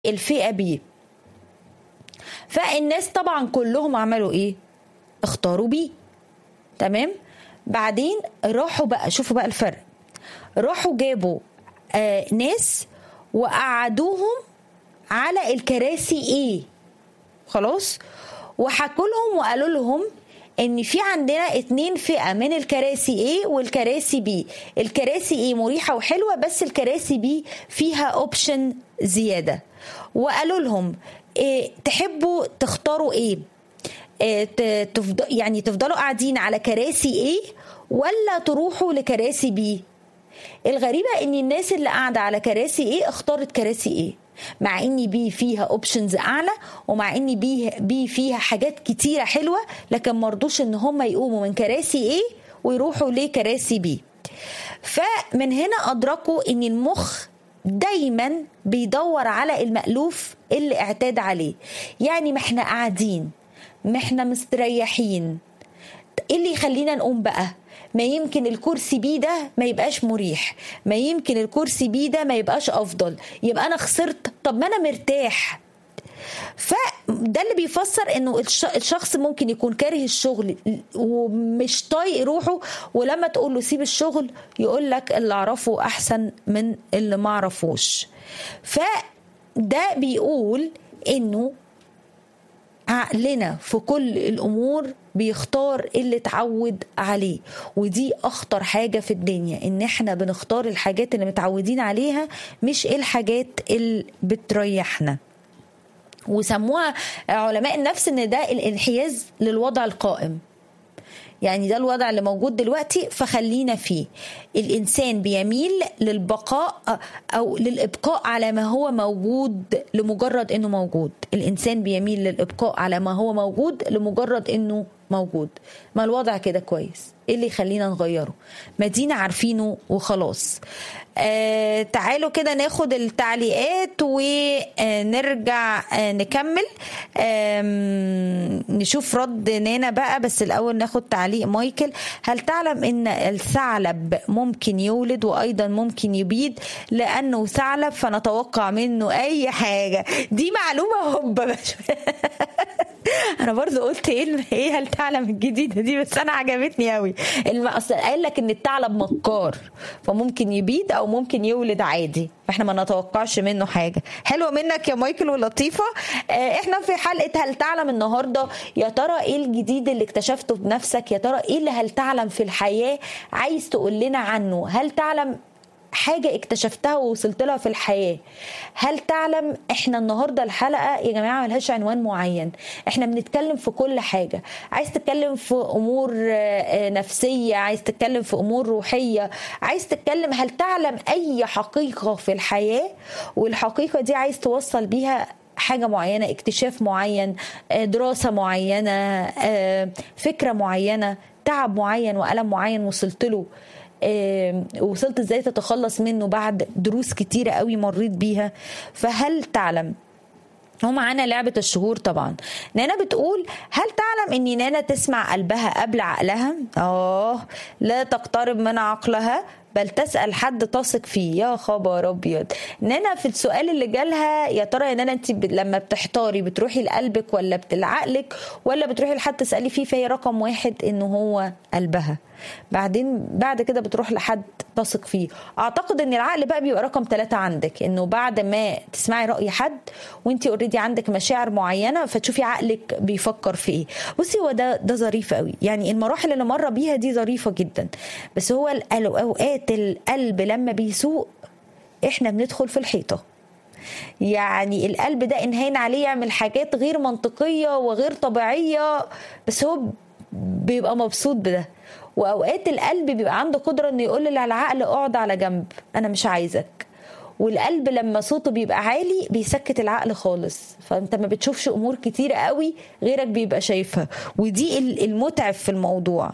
الفئة بي فالناس طبعا كلهم عملوا ايه اختاروا بي تمام بعدين راحوا بقى شوفوا بقى الفرق راحوا جابوا آه ناس وقعدوهم على الكراسي ايه خلاص وحكوا لهم وقالوا لهم ان في عندنا اتنين فئة من الكراسي ايه والكراسي بي الكراسي ايه مريحة وحلوة بس الكراسي بي فيها اوبشن زيادة وقالوا لهم إيه تحبوا تختاروا ايه, إيه تفضل يعني تفضلوا قاعدين على كراسي ايه ولا تروحوا لكراسي بي الغريبة ان الناس اللي قاعدة على كراسي ايه اختارت كراسي ايه مع ان بي فيها اوبشنز اعلى ومع ان بي بي فيها حاجات كتيره حلوه لكن مرضوش ان هم يقوموا من كراسي ايه ويروحوا لكراسي بي فمن هنا ادركوا ان المخ دايما بيدور على المألوف اللي اعتاد عليه يعني ما احنا قاعدين ما احنا مستريحين ايه اللي يخلينا نقوم بقى ما يمكن الكرسي بيه ده ما يبقاش مريح ما يمكن الكرسي بيه ده ما يبقاش افضل يبقى انا خسرت طب ما انا مرتاح فده اللي بيفسر انه الشخص ممكن يكون كاره الشغل ومش طايق روحه ولما تقول له سيب الشغل يقول لك اللي اعرفه احسن من اللي ما اعرفوش فده بيقول انه عقلنا في كل الامور بيختار اللي اتعود عليه ودي اخطر حاجه في الدنيا ان احنا بنختار الحاجات اللي متعودين عليها مش الحاجات اللي بتريحنا وسموها علماء النفس ان ده الانحياز للوضع القائم يعني ده الوضع اللي موجود دلوقتي فخلينا فيه الانسان بيميل للبقاء او للابقاء على ما هو موجود لمجرد انه موجود الانسان بيميل للابقاء على ما هو موجود لمجرد انه موجود ما الوضع كده كويس ايه اللي يخلينا نغيره مدينة عارفينه وخلاص آه تعالوا كده ناخد التعليقات ونرجع آه نكمل آه نشوف رد نانا بقى بس الاول ناخد تعليق مايكل هل تعلم ان الثعلب ممكن يولد وايضا ممكن يبيد لانه ثعلب فنتوقع منه اي حاجه دي معلومه هبه انا برضو قلت ايه ايه هل تعلم الجديده دي بس انا عجبتني قوي اصل قال لك ان الثعلب مكار فممكن يبيد او ممكن يولد عادي فاحنا ما نتوقعش منه حاجه حلوه منك يا مايكل ولطيفه احنا في حلقه هل تعلم النهارده يا ترى ايه الجديد اللي اكتشفته بنفسك يا ترى ايه اللي هل تعلم في الحياه عايز تقول لنا عنه هل تعلم حاجة اكتشفتها ووصلت لها في الحياة هل تعلم احنا النهاردة الحلقة يا جماعة ملهاش عنوان معين احنا بنتكلم في كل حاجة عايز تتكلم في امور نفسية عايز تتكلم في امور روحية عايز تتكلم هل تعلم اي حقيقة في الحياة والحقيقة دي عايز توصل بيها حاجه معينه اكتشاف معين دراسه معينه فكره معينه تعب معين والم معين وصلت له وصلت ازاي تتخلص منه بعد دروس كتيرة قوي مريت بيها فهل تعلم ومعانا لعبة الشهور طبعا نانا بتقول هل تعلم ان نانا تسمع قلبها قبل عقلها اه لا تقترب من عقلها بل تسال حد تثق فيه يا خبر ابيض نانا في السؤال اللي جالها يا ترى يا نانا انت لما بتحتاري بتروحي لقلبك ولا لعقلك ولا بتروحي لحد تسالي فيه فهي رقم واحد انه هو قلبها بعدين بعد كده بتروح لحد تثق فيه اعتقد ان العقل بقى بيبقى رقم ثلاثة عندك انه بعد ما تسمعي راي حد وانت اوريدي عندك مشاعر معينه فتشوفي عقلك بيفكر في ايه بصي هو ده ده ظريف قوي يعني المراحل اللي مر بيها دي ظريفه جدا بس هو اوقات القلب لما بيسوق احنا بندخل في الحيطه يعني القلب ده انهينا عليه يعمل حاجات غير منطقيه وغير طبيعيه بس هو بيبقى مبسوط بده واوقات القلب بيبقى عنده قدره انه يقول للعقل اقعد على جنب انا مش عايزك والقلب لما صوته بيبقى عالي بيسكت العقل خالص فانت ما بتشوفش امور كتير قوي غيرك بيبقى شايفها ودي المتعب في الموضوع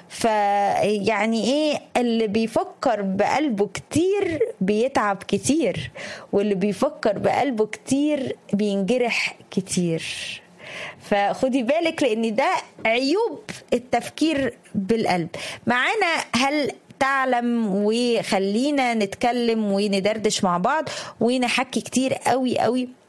فيعني ايه اللي بيفكر بقلبه كتير بيتعب كتير واللي بيفكر بقلبه كتير بينجرح كتير فخدي بالك لان ده عيوب التفكير بالقلب معانا هل تعلم وخلينا نتكلم وندردش مع بعض ونحكي كتير قوي قوي